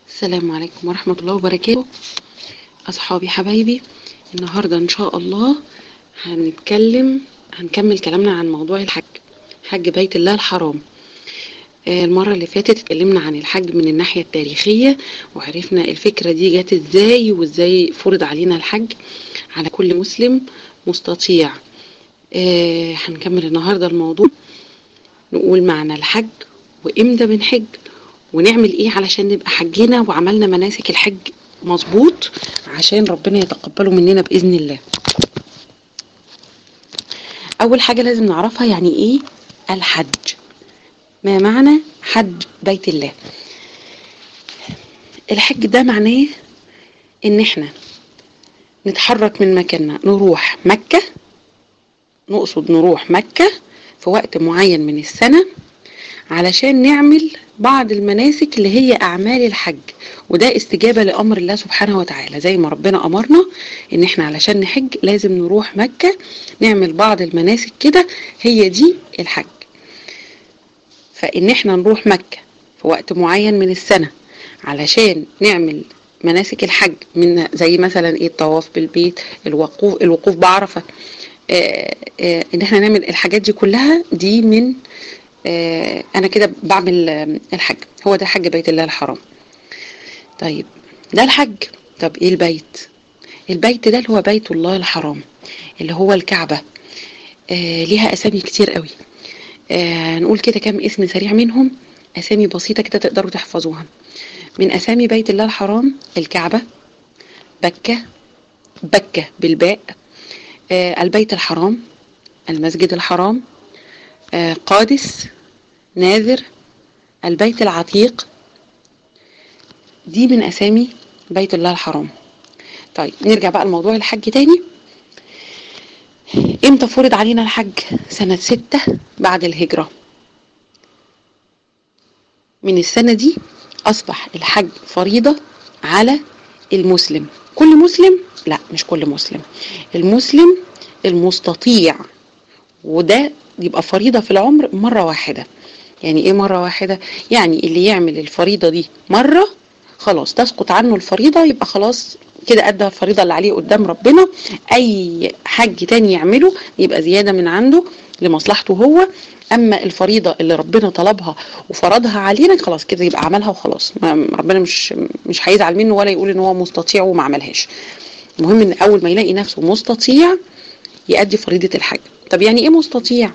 السلام عليكم ورحمة الله وبركاته أصحابي حبايبي النهاردة إن شاء الله هنتكلم هنكمل كلامنا عن موضوع الحج حج بيت الله الحرام آه، المرة اللي فاتت اتكلمنا عن الحج من الناحية التاريخية وعرفنا الفكرة دي جت ازاي وازاي فرض علينا الحج على كل مسلم مستطيع آه، هنكمل النهاردة الموضوع نقول معنى الحج وامتى بنحج ونعمل ايه علشان نبقى حجينا وعملنا مناسك الحج مظبوط عشان ربنا يتقبله مننا باذن الله اول حاجه لازم نعرفها يعني ايه الحج ما معنى حج بيت الله الحج ده معناه ان احنا نتحرك من مكاننا نروح مكه نقصد نروح مكه في وقت معين من السنه علشان نعمل بعض المناسك اللي هي اعمال الحج وده استجابه لامر الله سبحانه وتعالى زي ما ربنا امرنا ان احنا علشان نحج لازم نروح مكه نعمل بعض المناسك كده هي دي الحج فان احنا نروح مكه في وقت معين من السنه علشان نعمل مناسك الحج من زي مثلا ايه الطواف بالبيت الوقوف الوقوف بعرفه آه آه ان احنا نعمل الحاجات دي كلها دي من آه انا كده بعمل آه، الحج هو ده حج بيت الله الحرام طيب ده الحج طب ايه البيت البيت ده اللي هو بيت الله الحرام اللي هو الكعبة آه ليها اسامي كتير قوي آه نقول كده كام اسم سريع منهم اسامي بسيطة كده تقدروا تحفظوها من اسامي بيت الله الحرام الكعبة بكة بكة بالباء آه البيت الحرام المسجد الحرام آه قادس ناذر البيت العتيق دي من اسامي بيت الله الحرام طيب نرجع بقى لموضوع الحج تاني امتى فرض علينا الحج سنة ستة بعد الهجرة من السنة دي أصبح الحج فريضة على المسلم كل مسلم لا مش كل مسلم المسلم المستطيع وده يبقى فريضة في العمر مرة واحدة يعني ايه مرة واحدة يعني اللي يعمل الفريضة دي مرة خلاص تسقط عنه الفريضة يبقى خلاص كده أدى الفريضة اللي عليه قدام ربنا أي حج تاني يعمله يبقى زيادة من عنده لمصلحته هو أما الفريضة اللي ربنا طلبها وفرضها علينا خلاص كده يبقى عملها وخلاص ما- ربنا مش مش هيزعل منه ولا يقول إن هو مستطيع وما عملهاش المهم إن أول ما يلاقي نفسه مستطيع يأدي فريضة الحج طب يعني إيه مستطيع؟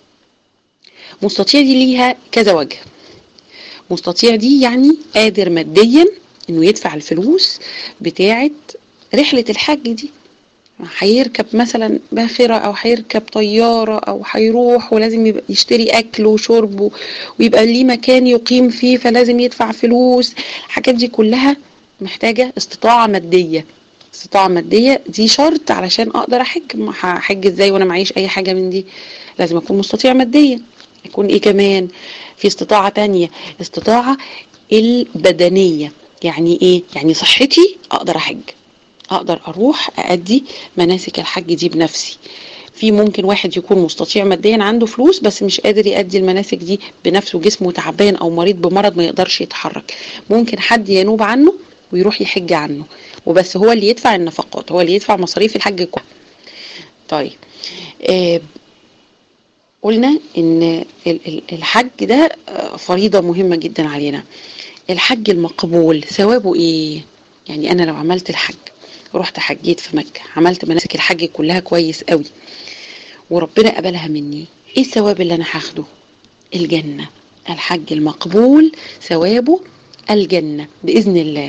مستطيع دي ليها كذا وجه مستطيع دي يعني قادر ماديا انه يدفع الفلوس بتاعه رحلة الحج دي هيركب مثلا باخرة او هيركب طيارة او هيروح ولازم يبقى يشتري اكل وشرب و- ويبقى ليه مكان يقيم فيه فلازم يدفع فلوس الحاجات دي كلها محتاجة استطاعة مادية استطاعة مادية دي شرط علشان اقدر احج ما هحج ازاي وانا معيش اي حاجة من دي لازم اكون مستطيع ماديا يكون ايه كمان في استطاعة تانية استطاعة البدنية يعني ايه يعني صحتي اقدر احج اقدر اروح اادي مناسك الحج دي بنفسي في ممكن واحد يكون مستطيع ماديا عنده فلوس بس مش قادر يأدي المناسك دي بنفسه جسمه تعبان او مريض بمرض ما يقدرش يتحرك ممكن حد ينوب عنه ويروح يحج عنه وبس هو اللي يدفع النفقات هو اللي يدفع مصاريف الحج كله طيب آه قلنا ان ال- ال- الحج ده آه، فريضة مهمة جدا علينا الحج المقبول ثوابه ايه يعني انا لو عملت الحج رحت حجيت في مكة عملت مناسك الحج كلها كويس قوي وربنا قبلها مني ايه الثواب اللي انا هاخده الجنة الحج المقبول ثوابه الجنة بإذن الله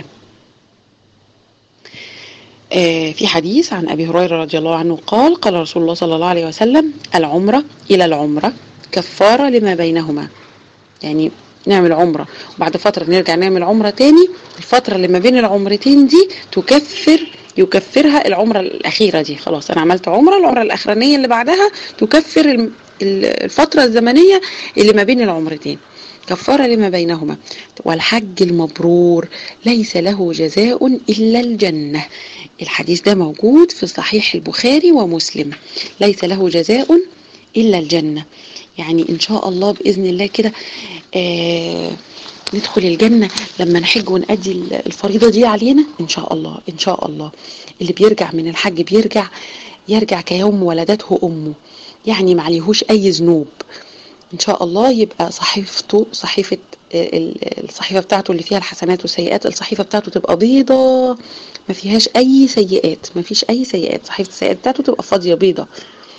آه، في حديث عن أبي هريرة رضي الله عنه قال قال رسول الله صلى الله عليه وسلم العمرة إلى العمرة كفارة لما بينهما يعني نعمل عمرة وبعد فترة نرجع نعمل عمرة تاني الفترة اللي ما بين العمرتين دي تكفر يكفرها العمرة الأخيرة دي خلاص أنا عملت عمرة العمرة الأخرانية اللي بعدها تكفر الم- ال- الفترة الزمنية اللي ما بين العمرتين كفارة لما بينهما والحج المبرور ليس له جزاء إلا الجنة الحديث ده موجود في صحيح البخاري ومسلم ليس له جزاء إلا الجنة يعني إن شاء الله بإذن الله كده آه ندخل الجنة لما نحج ونأدي الفريضة دي علينا إن شاء الله إن شاء الله اللي بيرجع من الحج بيرجع يرجع كيوم ولدته أمه يعني معليهوش أي ذنوب إن شاء الله يبقى صحيفته صحيفة الصحيفة بتاعته اللي فيها الحسنات والسيئات الصحيفة بتاعته تبقى بيضة ما فيهاش أي سيئات ما فيش أي سيئات صحيفة السيئات بتاعته تبقى فاضية بيضة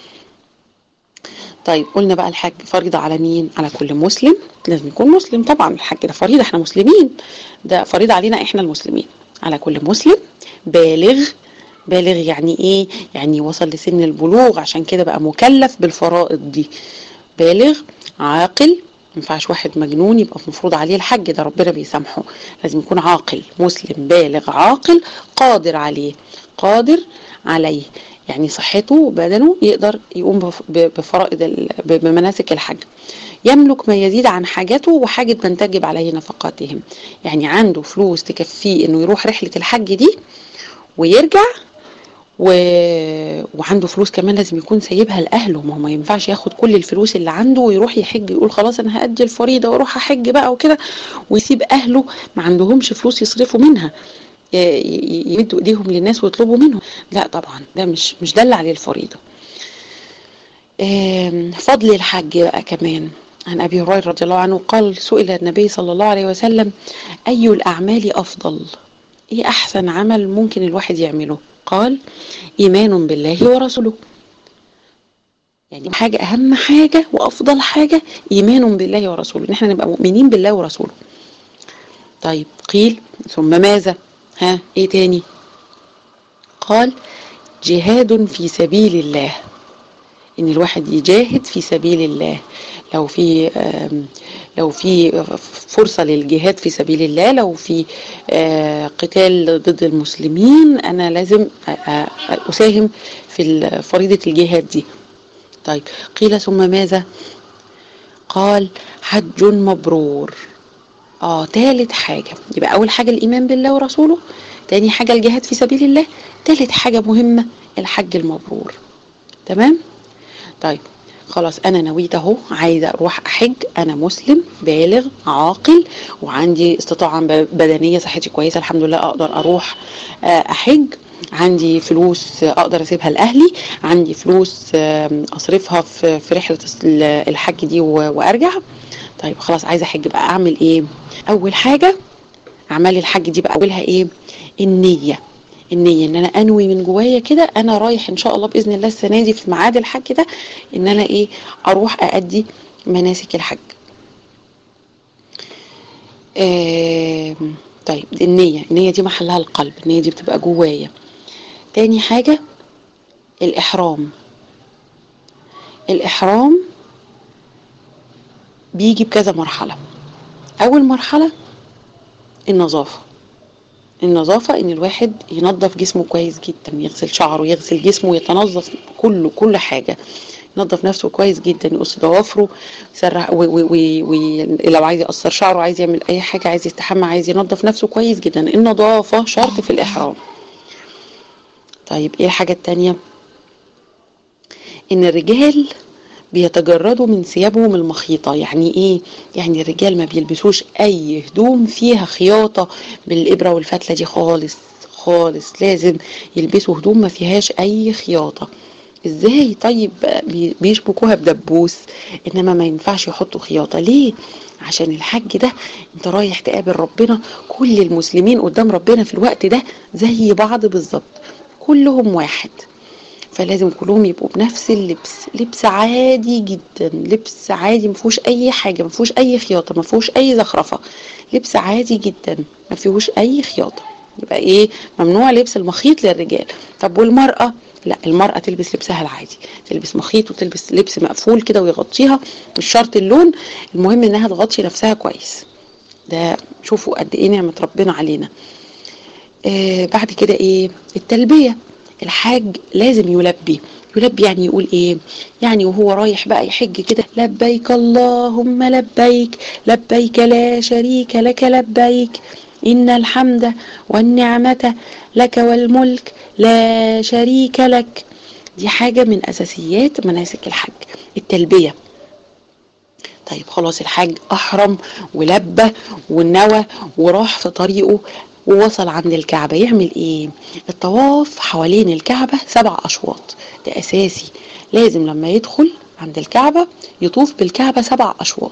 طيب قلنا بقى الحج فريضة على مين على كل مسلم لازم يكون مسلم طبعا الحج ده فريضة احنا مسلمين ده فريضة علينا احنا المسلمين على كل مسلم بالغ بالغ يعني ايه يعني وصل لسن البلوغ عشان كده بقى مكلف بالفرائض دي بالغ عاقل ينفعش واحد مجنون يبقى مفروض عليه الحج ده ربنا بيسامحه لازم يكون عاقل مسلم بالغ عاقل قادر عليه قادر عليه يعني صحته وبدنه يقدر يقوم بفرائض بمناسك الحج يملك ما يزيد عن حاجته وحاجة من تجب عليه نفقاتهم يعني عنده فلوس تكفيه انه يروح رحلة الحج دي ويرجع و... وعنده فلوس كمان لازم يكون سايبها لاهله ما هو ما ينفعش ياخد كل الفلوس اللي عنده ويروح يحج يقول خلاص انا هادي الفريضه واروح احج بقى وكده ويسيب اهله ما عندهمش فلوس يصرفوا منها يمدوا ايديهم للناس ويطلبوا منهم لا طبعا ده مش مش ده اللي عليه الفريضه فضل الحج بقى كمان عن ابي هريره رضي الله عنه قال سئل النبي صلى الله عليه وسلم اي الاعمال افضل ايه احسن عمل ممكن الواحد يعمله قال ايمان بالله ورسوله يعني حاجة أهم حاجة وأفضل حاجة إيمان بالله ورسوله إن احنا نبقى مؤمنين بالله ورسوله طيب قيل ثم ماذا ها إيه تاني قال جهاد في سبيل الله إن الواحد يجاهد في سبيل الله لو في لو في فرصة للجهاد في سبيل الله لو في قتال ضد المسلمين أنا لازم أساهم في فريضة الجهاد دي طيب قيل ثم ماذا قال حج مبرور اه تالت حاجة يبقى أول حاجة الإيمان بالله ورسوله تاني حاجة الجهاد في سبيل الله تالت حاجة مهمة الحج المبرور تمام طيب خلاص انا نويت اهو عايزه اروح احج انا مسلم بالغ عاقل وعندي استطاعه بدنيه صحتي كويسه الحمد لله اقدر اروح احج عندي فلوس اقدر اسيبها لاهلي عندي فلوس اصرفها في رحله الحج دي وارجع طيب خلاص عايزه احج بقى اعمل ايه اول حاجه اعمال الحج دي بقى اولها ايه النيه النيه ان انا انوي من جوايا كده انا رايح ان شاء الله باذن الله السنه دي في ميعاد الحج ده ان انا ايه اروح اادي مناسك الحج آه طيب النيه النيه دي محلها القلب النيه دي بتبقى جوايا تاني حاجه الاحرام الاحرام بيجي بكذا مرحله اول مرحله النظافه النظافة ان الواحد ينظف جسمه كويس جدا يغسل شعره يغسل جسمه يتنظف كله كل حاجة ينظف نفسه كويس جدا يقص ضوافره يسرح ولو عايز يقصر شعره عايز يعمل اي حاجة عايز يستحمى عايز ينظف نفسه كويس جدا النظافة شرط في الاحرام طيب ايه الحاجة التانية ان الرجال بيتجردوا من ثيابهم المخيطة يعني ايه يعني الرجال ما بيلبسوش اي هدوم فيها خياطة بالابرة والفتلة دي خالص خالص لازم يلبسوا هدوم ما فيهاش اي خياطة ازاي طيب بيشبكوها بدبوس انما ما ينفعش يحطوا خياطة ليه عشان الحج ده انت رايح تقابل ربنا كل المسلمين قدام ربنا في الوقت ده زي بعض بالظبط كلهم واحد فلازم كلهم يبقوا بنفس اللبس لبس عادي جدا لبس عادي ما فيهوش اي حاجه ما فيهوش اي خياطه ما فيهوش اي زخرفه لبس عادي جدا ما فيهوش اي خياطه يبقى ايه ممنوع لبس المخيط للرجال طب والمراه لا المرأة تلبس لبسها العادي تلبس مخيط وتلبس لبس مقفول كده ويغطيها مش شرط اللون المهم انها تغطي نفسها كويس ده شوفوا قد ايه نعمة ربنا علينا آه بعد كده ايه التلبية الحاج لازم يلبي يلبي يعني يقول ايه يعني وهو رايح بقى يحج كده لبيك اللهم لبيك لبيك لا شريك لك لبيك ان الحمد والنعمة لك والملك لا شريك لك دي حاجة من اساسيات مناسك الحج التلبية طيب خلاص الحاج احرم ولبى ونوى وراح في طريقه ووصل عند الكعبة يعمل ايه الطواف حوالين الكعبة سبع اشواط ده اساسي لازم لما يدخل عند الكعبة يطوف بالكعبة سبع اشواط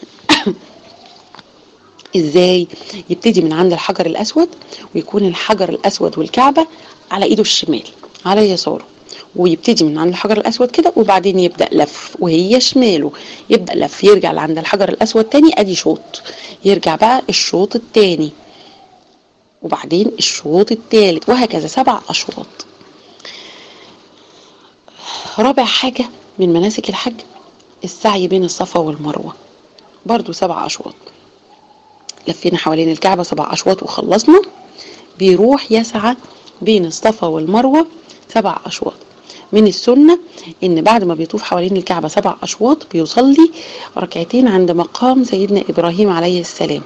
ازاي يبتدي من عند الحجر الاسود ويكون الحجر الاسود والكعبة على ايده الشمال على يساره ويبتدي من عند الحجر الاسود كده وبعدين يبدا لف وهي شماله يبدا لف يرجع لعند الحجر الاسود تاني ادي شوط يرجع بقى الشوط التاني وبعدين الشوط التالت وهكذا سبع اشواط رابع حاجة من مناسك الحج السعي بين الصفا والمروة برضو سبع أشواط لفينا حوالين الكعبة سبع أشواط وخلصنا بيروح يسعى بين الصفا والمروة سبع أشواط من السنة إن بعد ما بيطوف حوالين الكعبة سبع أشواط بيصلي ركعتين عند مقام سيدنا إبراهيم عليه السلام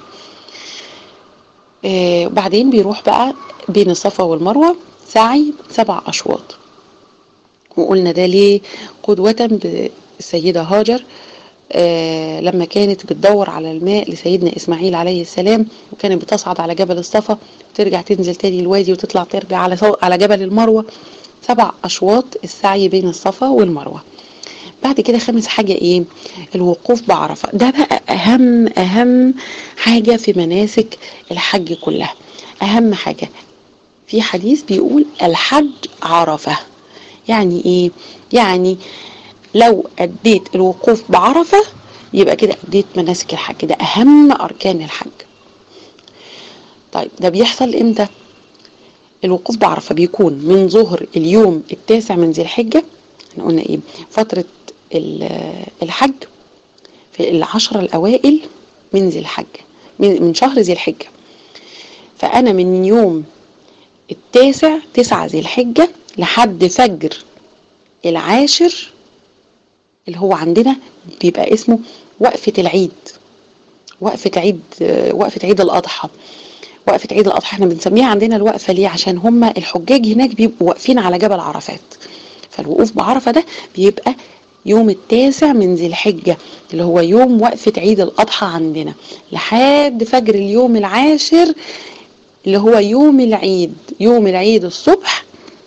آه بعدين بيروح بقى بين الصفا والمروة سعي سبع أشواط وقلنا ده ليه قدوة بالسيدة هاجر آه لما كانت بتدور على الماء لسيدنا إسماعيل عليه السلام وكانت بتصعد على جبل الصفا وترجع تنزل تاني الوادي وتطلع ترجع على على جبل المروة سبع أشواط السعي بين الصفا والمروة بعد كده خامس حاجة ايه الوقوف بعرفة ده بقى اهم اهم حاجة في مناسك الحج كلها اهم حاجة في حديث بيقول الحج عرفة يعني ايه يعني لو اديت الوقوف بعرفة يبقى كده اديت مناسك الحج ده اهم اركان الحج طيب ده بيحصل امتى الوقوف بعرفة بيكون من ظهر اليوم التاسع من ذي الحجة احنا قلنا ايه فترة الحج في العشر الأوائل من ذي الحج من شهر ذي الحجة فأنا من يوم التاسع تسعة ذي الحجة لحد فجر العاشر اللي هو عندنا بيبقى اسمه وقفة العيد وقفة عيد وقفة عيد الأضحى وقفة عيد الأضحى احنا بنسميها عندنا الوقفة ليه عشان هم الحجاج هناك بيبقوا واقفين على جبل عرفات فالوقوف بعرفة ده بيبقى يوم التاسع من ذي الحجة اللي هو يوم وقفة عيد الأضحى عندنا لحد فجر اليوم العاشر اللي هو يوم العيد يوم العيد الصبح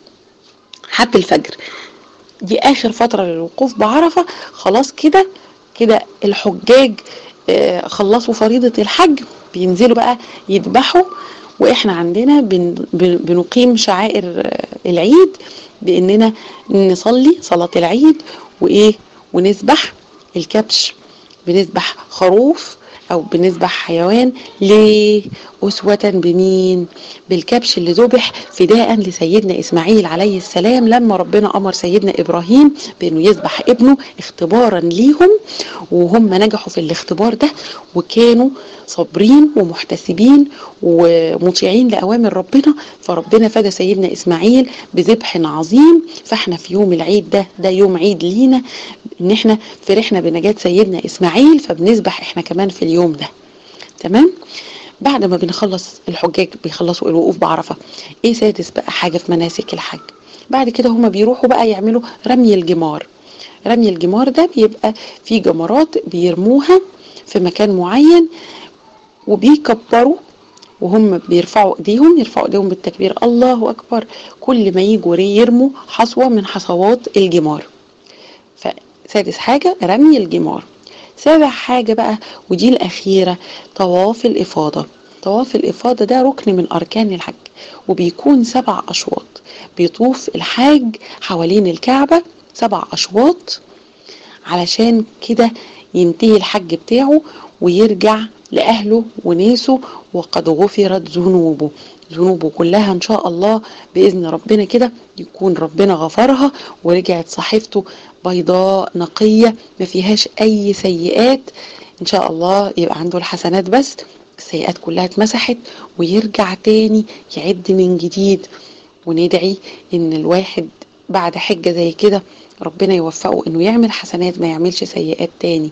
حتى الفجر دي آخر فترة للوقوف بعرفة خلاص كده كده الحجاج خلصوا فريضة الحج بينزلوا بقى يذبحوا واحنا عندنا بن بنقيم شعائر العيد باننا نصلي صلاة العيد وايه ونذبح الكبش بنذبح خروف او بنذبح حيوان ليه أسوة بمين بالكبش اللي ذبح فداء لسيدنا إسماعيل عليه السلام لما ربنا أمر سيدنا إبراهيم بأنه يذبح ابنه اختبارا ليهم وهم نجحوا في الاختبار ده وكانوا صابرين ومحتسبين ومطيعين لأوامر ربنا فربنا فدى سيدنا إسماعيل بذبح عظيم فاحنا في يوم العيد ده ده يوم عيد لينا ان احنا فرحنا بنجاة سيدنا إسماعيل فبنذبح احنا كمان في اليوم ده تمام بعد ما بنخلص الحجاج بيخلصوا الوقوف بعرفه ايه سادس بقى حاجه في مناسك الحج بعد كده هما بيروحوا بقى يعملوا رمي الجمار رمي الجمار ده بيبقى في جمرات بيرموها في مكان معين وبيكبروا وهم بيرفعوا ايديهم يرفعوا ايديهم بالتكبير الله اكبر كل ما يجوا يرموا حصوه من حصوات الجمار فسادس حاجه رمي الجمار سابع حاجة بقى ودي الأخيرة طواف الإفاضة طواف الإفاضة ده ركن من أركان الحج وبيكون سبع أشواط بيطوف الحاج حوالين الكعبة سبع أشواط علشان كده ينتهي الحج بتاعه ويرجع لأهله وناسه وقد غفرت ذنوبه ذنوبه كلها ان شاء الله باذن ربنا كده يكون ربنا غفرها ورجعت صحيفته بيضاء نقيه ما فيهاش اي سيئات ان شاء الله يبقى عنده الحسنات بس السيئات كلها اتمسحت ويرجع تاني يعد من جديد وندعي ان الواحد بعد حجه زي كده ربنا يوفقه انه يعمل حسنات ما يعملش سيئات تاني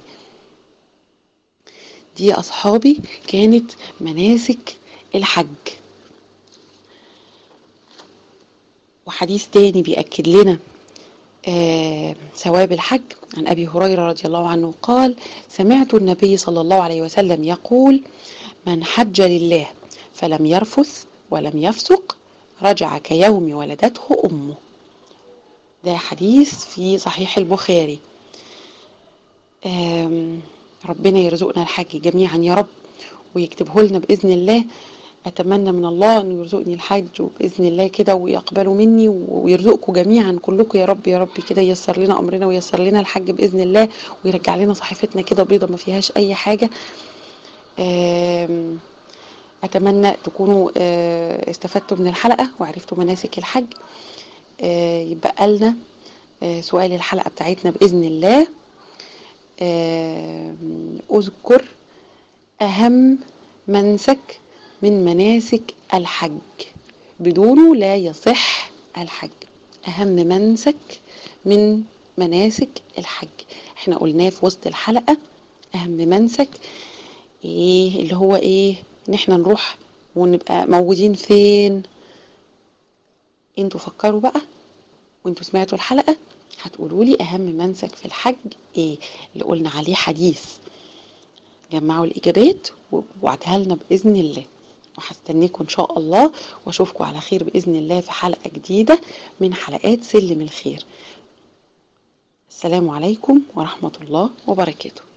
دي اصحابي كانت مناسك الحج وحديث تاني بيأكد لنا آه ثواب الحج عن أبي هريرة رضي الله عنه قال سمعت النبي صلى الله عليه وسلم يقول من حج لله فلم يرفث ولم يفسق رجع كيوم ولدته أمه ده حديث في صحيح البخاري ربنا يرزقنا الحج جميعا يا رب ويكتبه لنا بإذن الله أتمنى من الله أن يرزقني الحج وبإذن الله كده ويقبلوا مني ويرزقكم جميعا كلكم يا رب يا رب كده ييسر لنا أمرنا وييسر لنا الحج بإذن الله ويرجع لنا صحيفتنا كده بيضة ما فيهاش أي حاجة أتمنى تكونوا استفدتوا من الحلقة وعرفتوا مناسك الحج يبقى لنا سؤال الحلقة بتاعتنا بإذن الله أذكر أهم منسك من مناسك الحج بدونه لا يصح الحج أهم منسك من مناسك الحج احنا قلناه في وسط الحلقة أهم منسك ايه اللي هو ايه ان احنا نروح ونبقى موجودين فين انتوا فكروا بقى وانتوا سمعتوا الحلقة هتقولوا لي اهم منسك في الحج ايه اللي قلنا عليه حديث جمعوا الاجابات وابعتها لنا باذن الله وهستنيكم ان شاء الله واشوفكم على خير باذن الله في حلقه جديده من حلقات سلم الخير السلام عليكم ورحمه الله وبركاته